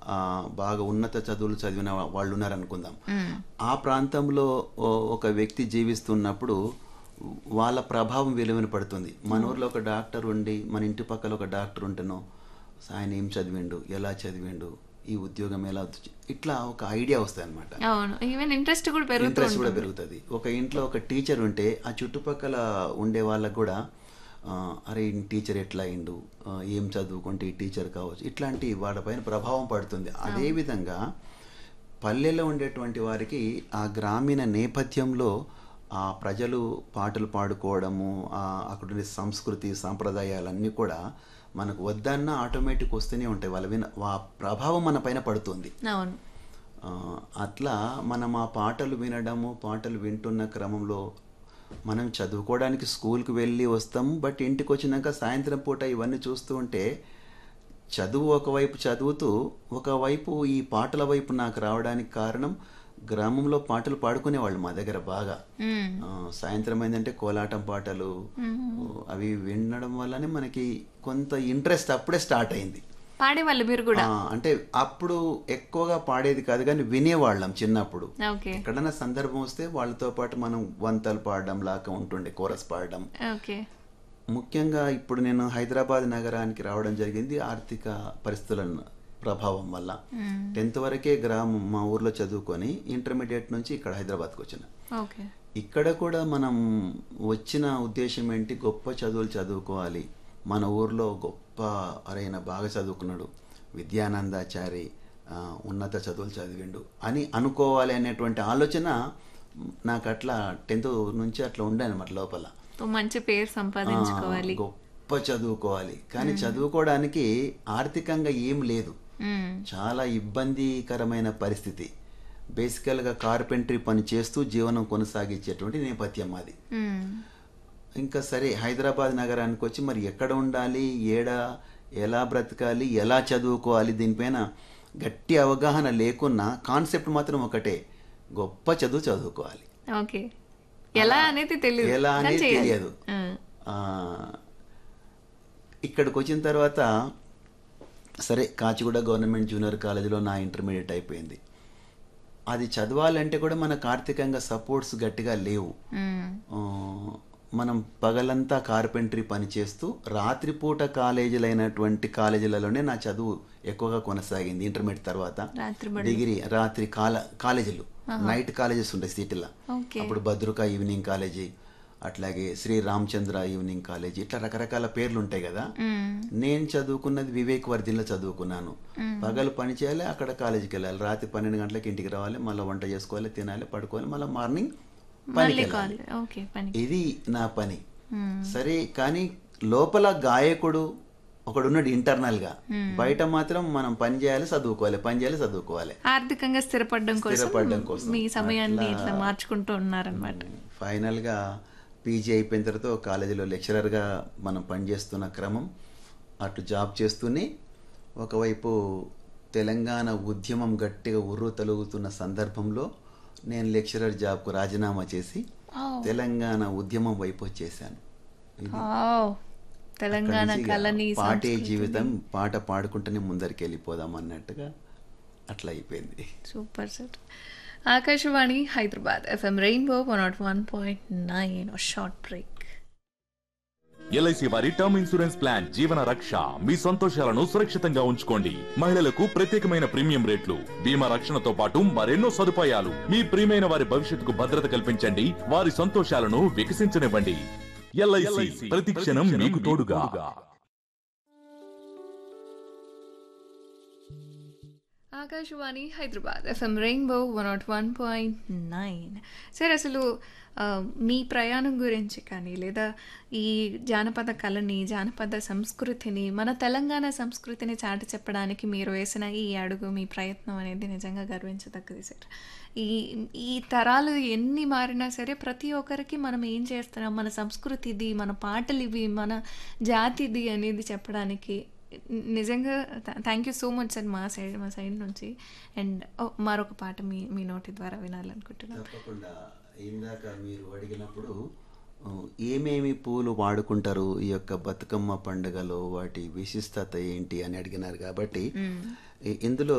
ఆ, బాగా ఉన్నత చదువులు చదివిన వా- వాళ్ళు ఉన్నారనుకుందాం ఆ ప్రాంతంలో ఓ- ఒక వ్యక్తి జీవిస్తున్నప్పుడు వాళ్ళ ప్రభావం విలువన పడుతుంది మన ఊర్లో ఒక డాక్టర్ ఉండి మన ఇంటి పక్కల ఒక డాక్టర్ ఉంటేనో ఆయన ఏం చదివిండు ఎలా చదివిండు ఈ ఉద్యోగం ఎలా వచ్చి- ఇట్లా ఒక ఐడియా వస్తుంది అనమాట అవును ఈవెన్ ఇంట్రెస్ట్ కూడా పెరుగుతూ ఇంట్రెస్ట్ కూడా ఉంటుంది పెరుగుతుంది ఒక ఇంట్లో ఒక టీచర్ ఉంటే ఆ చుట్టుపక్కల ఉండే వాళ్ళకు కూడా ఆ, అరే ఈ టీచర్ ఎట్లా అయిండు ఆ, ఏం చదువుకుంటే ఈ టీచర్ కావచ్చు ఇట్లాంటి వాళ్ళపైన ప్రభావం పడుతుంది అదేవిధంగా పల్లెల్లో ఉండేటువంటి వారికి ఆ గ్రామీణ నేపథ్యంలో ఆ ప్రజలు పాటలు పాడుకోవడము ఆ అక్కడ ఉండే సంస్కృతి సాంప్రదాయాలన్నీ కూడా మనకు వద్దన్నా ఆటోమేటిక్ వస్తూనే ఉంటాయి వాళ్ళ విన ఆ ప్రభావం మన పైన పడుతుంది అవును ఆ, అట్లా మనం ఆ పాటలు వినడము పాటలు వింటున్న క్రమంలో మనం చదువుకోవడానికి స్కూల్కి వెళ్ళి వస్తాము బట్ ఇంటికి వచ్చినాక సాయంత్రం పూట ఇవన్నీ చూస్తూ ఉంటే చదువు ఒకవైపు చదువుతూ ఒకవైపు ఈ పాటల వైపు నాకు రావడానికి కారణం గ్రామంలో పాటలు పాడుకునేవాళ్ళు మా దగ్గర బాగా మ్మ్. ఆ, సాయంత్రం ఏంటంటే కోలాటం పాటలు అవి వినడం వల్లనే మనకి కొంత ఇంట్రెస్ట్ అప్పుడే స్టార్ట్ అయింది పాడేవాళ్ళు మీరు కూడా ఆ, అంటే అప్పుడు ఎక్కువగా పాడేది కాదు కానీ వినేవాళ్ళం చిన్నప్పుడు ఓకే ఎక్కడైనా సందర్భం వస్తే వాళ్ళతో పాటు మనం వంతలు పాడడం లాగా ఉంటుండే కోరస్ పాడడం ఓకే ముఖ్యంగా ఇప్పుడు నేను హైదరాబాద్ నగరానికి రావడం జరిగింది ఆర్థిక పరిస్థితుల ప్రభావం వల్ల టెన్త్ వరకే గ్రామం మా ఊర్లో చదువుకొని ఇంటర్మీడియట్ నుంచి ఇక్కడ హైదరాబాద్కి వచ్చిన ఓకే ఇక్కడ కూడా మనం వచ్చిన ఉద్దేశం ఏంటి గొప్ప చదువులు చదువుకోవాలి మన ఊర్లో గొప్ప అరైన బాగా చదువుకున్నాడు విద్యానందాచారి ఆ, ఉన్నత చదువులు చదివిండు అని అనుకోవాలి అనేటువంటి ఆలోచన నాకు అట్లా టెన్త్ నుంచి అట్లా ఉండే అనమాట లోపల ఓ మంచి పేరు సంపాదించుకోవాలి ఆ, గొప్ప చదువుకోవాలి కానీ చదువుకోవడానికి ఆర్థికంగా ఏం లేదు మ్మ్. చాలా ఇబ్బందికరమైన పరిస్థితి బేసికల్గా కార్పెంటరీ పని చేస్తూ జీవనం కొనసాగించేటువంటి నేపథ్యం అది మ్మ్. ఇంకా సరే హైదరాబాద్ నగరానికి వచ్చి మరి ఎక్కడ ఉండాలి ఏడ ఎలా బ్రతకాలి ఎలా చదువుకోవాలి దీనిపైన గట్టి అవగాహన లేకున్నా కాన్సెప్ట్ మాత్రం ఒకటే గొప్ప చదువు చదువుకోవాలి ఓకే ఎలా అనేది తెలియదు ఎలా కానీ అనేది చేయాలి. తెలియదు ఆ. ఆ, ఇక్కడికి వచ్చిన తర్వాత సరే కాచిగూడ గవర్నమెంట్ జూనియర్ కాలేజీలో నా ఇంటర్మీడియట్ అయిపోయింది అది చదవాలంటే కూడా మనకు ఆర్థికంగా సపోర్ట్స్ గట్టిగా లేవు మ్మ్. ఆ, మనం పగలంతా కార్పెంటరీ పని చేస్తూ రాత్రిపూట కాలేజీలైనటువంటి కాలేజీలలోనే నా చదువు ఎక్కువగా కొనసాగింది ఇంటర్మీడియట్ తర్వాత రాత్రి బడులు. డిగ్రీ రాత్రి కాల కాలేజీలు నైట్ కాలేజెస్ ఉంటాయి సిటీలో ఓకే అప్పుడు భద్రకా ఈవినింగ్ కాలేజీ అట్లాగే శ్రీ రామచంద్ర ఈవినింగ్ కాలేజీ ఇట్లా రకరకాల పేర్లు ఉంటాయి కదా మ్మ్. నేను చదువుకున్నది వివేక్ వర్ధిలో చదువుకున్నాను పగలు పని చేయాలి అక్కడ కాలేజీకి వెళ్ళాలి రాత్రి పన్నెండు గంటలకు ఇంటికి రావాలి మళ్ళీ వంట చేసుకోవాలి తినాలి పడుకోవాలి మళ్ళీ మార్నింగ్ పనికి మళ్ళీ వెళ్ళాలి కాల్ ఓకే పని ఇది నా పని మ్మ్. సరే కానీ లోపల గాయకుడు ఒకడున్నాడు ఇంటర్నల్ గా బయట మాత్రం మనం పని చేయాలి చదువుకోవాలి పని చేయాలి చదువుకోవాలి ఆర్థికంగా స్థిరపడడం స్థిరపడడం కోసం కోసం. మీ సమయాన్ని అట్లా- ఇట్లా మార్చుకుంటూ ఉన్నారనమాట ఫైనల్ గా పీజీ అయిపోయిన తర్వాత ఒక కాలేజీలో లెక్చరర్ గా మనం పనిచేస్తున్న క్రమం అటు జాబ్ చేస్తూనే ఒకవైపు తెలంగాణ ఉద్యమం గట్టిగా ఉర్రు తలుగుతున్న సందర్భంలో నేను లెక్చరర్ జాబ్కు రాజీనామా చేసి తెలంగాణ ఉద్యమం వైపు వచ్చేసాను ఇది తెలంగాణ అక్కడి నుంచి ఇక కళని పాటే జీవితం పాట పాడుకుంటూనే ముందరికి వెళ్ళిపోదాం అన్నట్టుగా అట్లా అయిపోయింది super sir Akashvani Hyderabad FM rainbow one nought one point nine short break LIC వారి term insurance plan Jeevana Raksha మీ సంతోషాలను సురక్షితంగా ఉంచుకోండి మహిళలకు ప్రత్యేకమైన ప్రీమియం రేట్లు బీమా రక్షణతో పాటు మరెన్నో సదుపాయాలు మీ ప్రియమైన వారి భవిష్యత్తుకు భద్రత కల్పించండి వారి సంతోషాలను వికసించనివ్వండి ఎల్ఐసి ప్రతి క్షణం మీకు తోడుగా Akashvani Hyderabad FM rainbow one nought one point nine sir అసలు ఆ, మీ ప్రయాణం గురించి కానీ లేదా ఈ జానపద కళని జానపద సంస్కృతిని మన తెలంగాణ సంస్కృతిని చాటి చెప్పడానికి మీరు వేసిన ఈ అడుగు మీ ప్రయత్నం అనేది నిజంగా గర్వించదగ్గది సార్ ఈ ఈ తరాలు ఎన్ని మారినా సరే ప్రతి ఒక్కరికి మనం ఏం చేస్తున్నాం మన సంస్కృతి ఇది మన పాటలు ఇవి మన జాతిది అనేది చెప్పడానికి నిజంగా thank you so much sir మా సైడ్ మా సైడ్ నుంచి అండ్ మరొక పాట మీ మీ నోటి ద్వారా వినాలనుకుంటున్నాను తప్పకుండా ఇందాక మీరు అడిగినప్పుడు ఆ, ఏమేమి పూలు వాడుకుంటారు ఈ యొక్క బతుకమ్మ పండుగలో వాటి విశిష్టత ఏంటి అని అడిగినారు కాబట్టి ఈ- ఇందులో